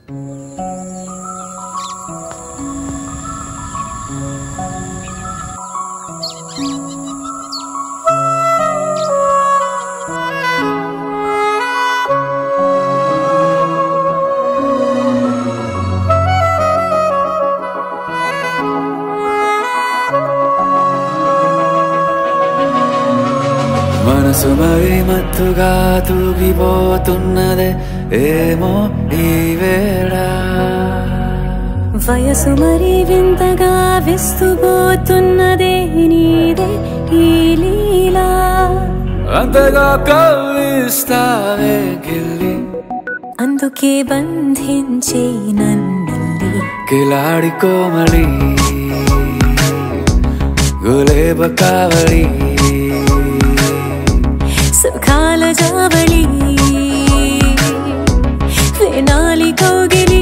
మనసు మరి మత్తుగా తూగిపోతున్నదే ఏమో ఈ వేళ వయసు మరి వింతగా విస్తుపోతున్నదే నీదే ఈ లీలా అంతగా కవ్విస్తావే గిల్లి అందుకే బంధించే నన్నల్లి కిలాడి కోమలి గులేబ కావలి సుఖాల జావళి వేనాలి కౌగిలి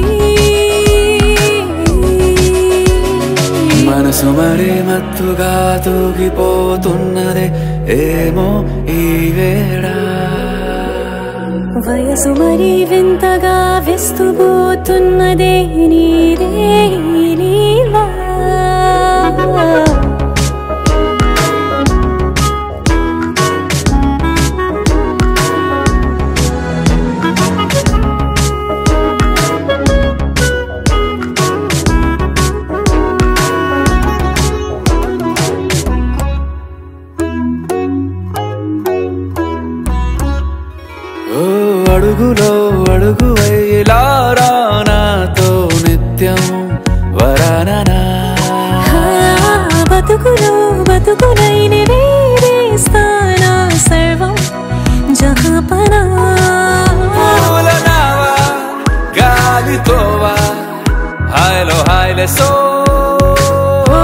మనసు మరి మత్తుగా తూగిపోతున్నదే ఏమో ఈ వేళ వయసు మరి వింతగా విస్తుపోతున్నదే నీదే ఈ లీలా ఓ అడుగులో అడుగు ఇలా నాతో నిత్యం వరాననా ఆ, బతుకులో బతుకులైన వేరేస్తానా సర్వం జహాపనా పూల నావా, గాలితోవా హాయ్లో హాయ్లే సో ఓ,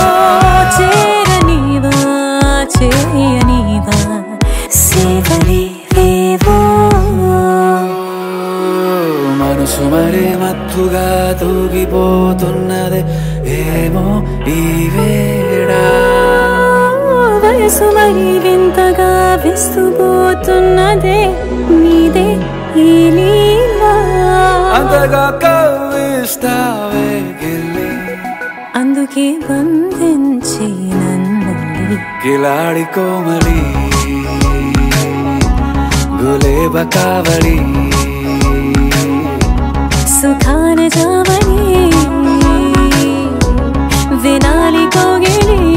చేరనివా చేయనివా సేవలే వేవో మనసు మరి మత్తుగా తూగిపోతున్నదే ఏమో ఈ వేళ వయసు మరి వింతగా విస్తుపోతున్నదే నీదే ఈ లీలా అంతగా కవ్విస్తావే గిల్లి అందుకే బంధించి నన్నల్లి కిలాడి కోమలి గులేబ కావలి సుఖాన జావని వినాలి కోగిలి